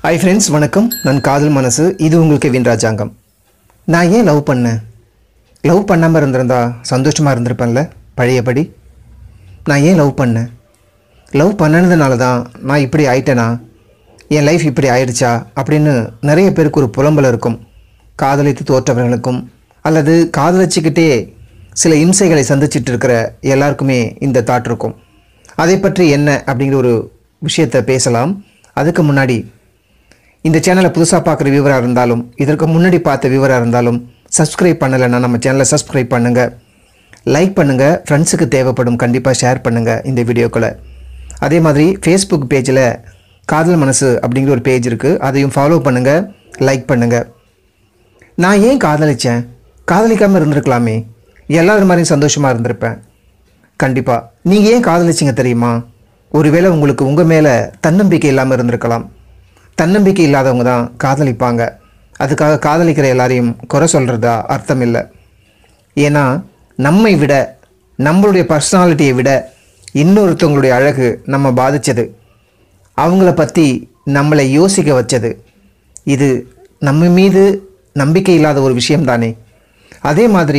hi friends வணக்கம் நான் காதல் மனசு இது உங்கள் கெவின் ராஜாங்கம் நான் ஏன் லவ் பண்ணேன் லவ் பண்ணாமல் இருந்திருந்தா சந்தோஷமாக இருந்திருப்பேன்ல பழையபடி நான் ஏன் லவ் பண்ணேன் லவ் பண்ணனதுனால தான் நான் இப்படி ஆயிட்டேனா என் லைஃப் இப்படி ஆயிடுச்சா அப்படின்னு நிறைய பேருக்கு ஒரு புலம்பல் இருக்கும் காதலித்து தோற்றவர்களுக்கும் அல்லது காதலிச்சுக்கிட்டே சில இம்சைகளை சந்திச்சிட்டு இருக்கிற எல்லாருக்குமே இந்த தாட் இருக்கும் அதை பற்றி என்ன அப்படிங்கிற ஒரு விஷயத்தை பேசலாம் அதுக்கு முன்னாடி இந்த சேனலை புதுசாக பார்க்குற வியூவராக இருந்தாலும் இதற்கு முன்னாடி பார்த்த வியூவராக இருந்தாலும் சப்ஸ்கிரைப் பண்ணலைன்னா நம்ம சேனலை சப்ஸ்கிரைப் பண்ணுங்கள் லைக் பண்ணுங்கள் ஃப்ரெண்ட்ஸுக்கு தேவைப்படும் கண்டிப்பாக ஷேர் பண்ணுங்கள் இந்த வீடியோக்களை அதே மாதிரி ஃபேஸ்புக் பேஜில் காதல் மனசு அப்படிங்கிற ஒரு பேஜ் இருக்குது அதையும் ஃபாலோ பண்ணுங்கள் லைக் பண்ணுங்கள் நான் ஏன் காதலிச்சேன் காதலிக்காமல் இருந்திருக்கலாமே எல்லாரும் மாதிரியும் சந்தோஷமாக இருந்திருப்பேன் கண்டிப்பாக நீங்கள் ஏன் காதலிச்சிங்க தெரியுமா ஒருவேளை உங்களுக்கு உங்கள் மேலே தன்னம்பிக்கை இல்லாமல் இருந்திருக்கலாம் தன்னம்பிக்கை இல்லாதவங்க தான் காதலிப்பாங்க அதுக்காக காதலிக்கிற எல்லாரையும் குறை சொல்கிறதா அர்த்தம் இல்லை ஏன்னா நம்மை விட நம்மளுடைய பர்சனாலிட்டியை விட இன்னொருத்தவங்களுடைய அழகு நம்ம பாதித்தது அவங்கள பற்றி நம்மளை யோசிக்க வச்சது இது நம்ம மீது நம்பிக்கை இல்லாத ஒரு விஷயம்தானே அதே மாதிரி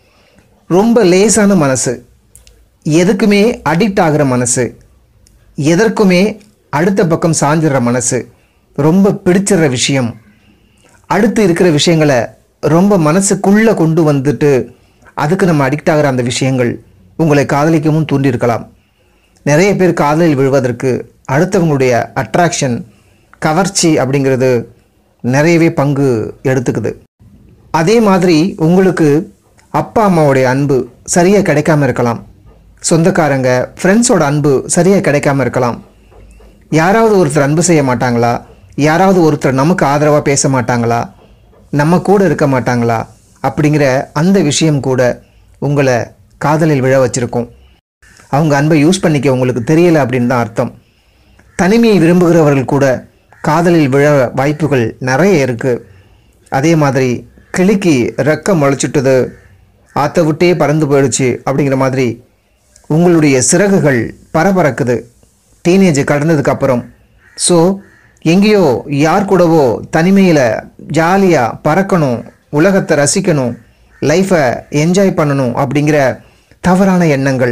ரொம்ப லேசான மனசு எதுக்குமே அடிக்ட் ஆகிற மனசு எதற்குமே அடுத்த பக்கம் சாஞ்சிடுற மனசு ரொம்ப பிடிச்சிடுற விஷயம் அடுத்து இருக்கிற விஷயங்களை ரொம்ப மனசுக்குள்ளே கொண்டு வந்துட்டு அதுக்கு நம்ம அடிக்ட் ஆகிற அந்த விஷயங்கள் உங்களை காதலிக்கவும் தூண்டியிருக்கலாம் நிறைய பேர் காதலில் விழுவதற்கு அடுத்தவங்களுடைய அட்ராக்ஷன் கவர்ச்சி அப்படிங்கிறது நிறையவே பங்கு எடுத்துக்குது அதே மாதிரி உங்களுக்கு அப்பா அம்மாவுடைய அன்பு சரியாக கிடைக்காம இருக்கலாம் சொந்தக்காரங்க ஃப்ரெண்ட்ஸோட அன்பு சரியாக கிடைக்காம இருக்கலாம் யாராவது ஒருத்தர் அன்பு செய்ய மாட்டாங்களா யாராவது ஒருத்தர் நமக்கு ஆதரவாக பேச மாட்டாங்களா நம்ம கூட இருக்க மாட்டாங்களா அப்படிங்கிற அந்த விஷயம் கூட உங்களை காதலில் விழ வச்சிருக்கும் அவங்க அன்பை யூஸ் பண்ணிக்க உங்களுக்கு தெரியல அப்படின்னு தான் அர்த்தம் தனிமையை விரும்புகிறவர்கள் கூட காதலில் விழ வாய்ப்புகள் நிறைய இருக்குது அதே மாதிரி கிளிக்கு ரெக்கம் முளைச்சிட்டது ஆற்ற விட்டே பறந்து போயிடுச்சு அப்படிங்கிற மாதிரி உங்களுடைய சிறகுகள் பரபரக்குது டீனேஜ் கடந்ததுக்கு அப்புறம் ஸோ எங்கேயோ யார் கூடவோ தனிமையில் ஜாலியாக பறக்கணும் உலகத்தை ரசிக்கணும் லைஃப்பை என்ஜாய் பண்ணணும் அப்படிங்கிற தவறான எண்ணங்கள்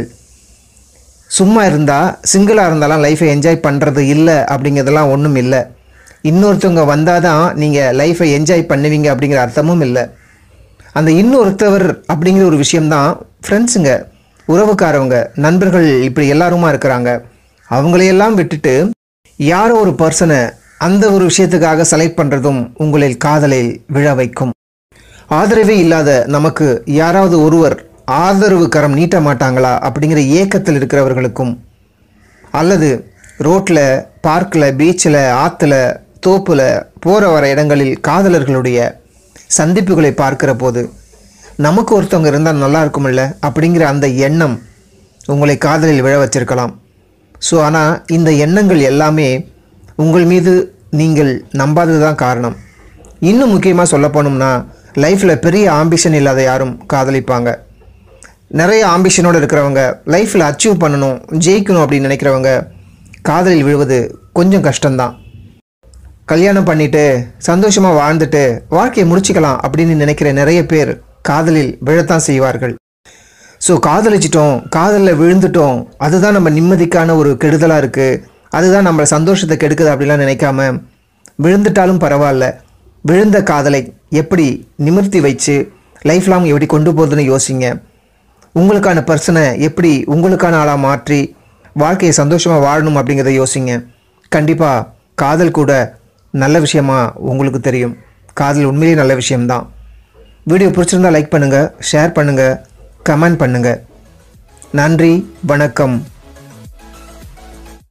சும்மா இருந்தால் சிங்கிளாக இருந்தாலும் லைஃப்பை என்ஜாய் பண்ணுறது இல்லை அப்படிங்கிறதெல்லாம் ஒன்றும் இல்லை இன்னொருத்தவங்க வந்தால் தான் நீங்கள் லைஃப்பை என்ஜாய் பண்ணுவீங்க அப்படிங்கிற அர்த்தமும் இல்லை அந்த இன்னொருத்தவர் அப்படிங்கிற ஒரு விஷயம்தான் ஃப்ரெண்ட்ஸுங்க உறவுக்காரவங்க நண்பர்கள் இப்படி எல்லாருமா இருக்கிறாங்க அவங்களையெல்லாம் விட்டுட்டு யாரோ ஒரு பர்சனை அந்த ஒரு விஷயத்துக்காக செலக்ட் பண்ணுறதும் உங்களில் காதலில் விழ வைக்கும் ஆதரவே இல்லாத நமக்கு யாராவது ஒருவர் ஆதரவு கரம் நீட்ட மாட்டாங்களா அப்படிங்கிற ஏக்கத்தில் இருக்கிறவர்களுக்கும் அல்லது ரோட்டில் பார்க்கில் பீச்சில் ஆற்றுல தோப்பில் போகிற வர இடங்களில் காதலர்களுடைய சந்திப்புகளை பார்க்கிற போது நமக்கு ஒருத்தவங்க இருந்தால் நல்லா இருக்குமில்ல அப்படிங்கிற அந்த எண்ணம் உங்களை காதலில் விழ வச்சிருக்கலாம் ஸோ ஆனால் இந்த எண்ணங்கள் எல்லாமே உங்கள் மீது நீங்கள் நம்பாதது தான் காரணம் இன்னும் முக்கியமாக சொல்ல போனோம்னா லைஃப்பில் பெரிய ஆம்பிஷன் இல்லாத யாரும் காதலிப்பாங்க நிறைய ஆம்பிஷனோடு இருக்கிறவங்க லைஃப்பில் அச்சீவ் பண்ணணும் ஜெயிக்கணும் அப்படின்னு நினைக்கிறவங்க காதலில் விழுவது கொஞ்சம் கஷ்டம்தான் கல்யாணம் பண்ணிட்டு சந்தோஷமாக வாழ்ந்துட்டு வாழ்க்கையை முடிச்சுக்கலாம் அப்படின்னு நினைக்கிற நிறைய பேர் காதலில் விழத்தான் செய்வார்கள் ஸோ காதலிச்சிட்டோம் காதலில் விழுந்துட்டோம் அதுதான் நம்ம நிம்மதிக்கான ஒரு கெடுதலாக இருக்குது அதுதான் நம்மளை சந்தோஷத்தை கெடுக்குது அப்படிலாம் நினைக்காம விழுந்துட்டாலும் பரவாயில்ல விழுந்த காதலை எப்படி நிமிர்த்தி வச்சு லைஃப் லாங் எப்படி கொண்டு போகுதுன்னு யோசிங்க உங்களுக்கான பர்சனை எப்படி உங்களுக்கான ஆளாக மாற்றி வாழ்க்கையை சந்தோஷமாக வாழணும் அப்படிங்கிறத யோசிங்க கண்டிப்பாக காதல் கூட நல்ல விஷயமா உங்களுக்கு தெரியும் காதல் உண்மையிலேயே நல்ல விஷயம்தான் வீடியோ பிடிச்சிருந்தா லைக் பண்ணுங்கள் ஷேர் பண்ணுங்கள் கமெண்ட் பண்ணுங்கள் நன்றி வணக்கம்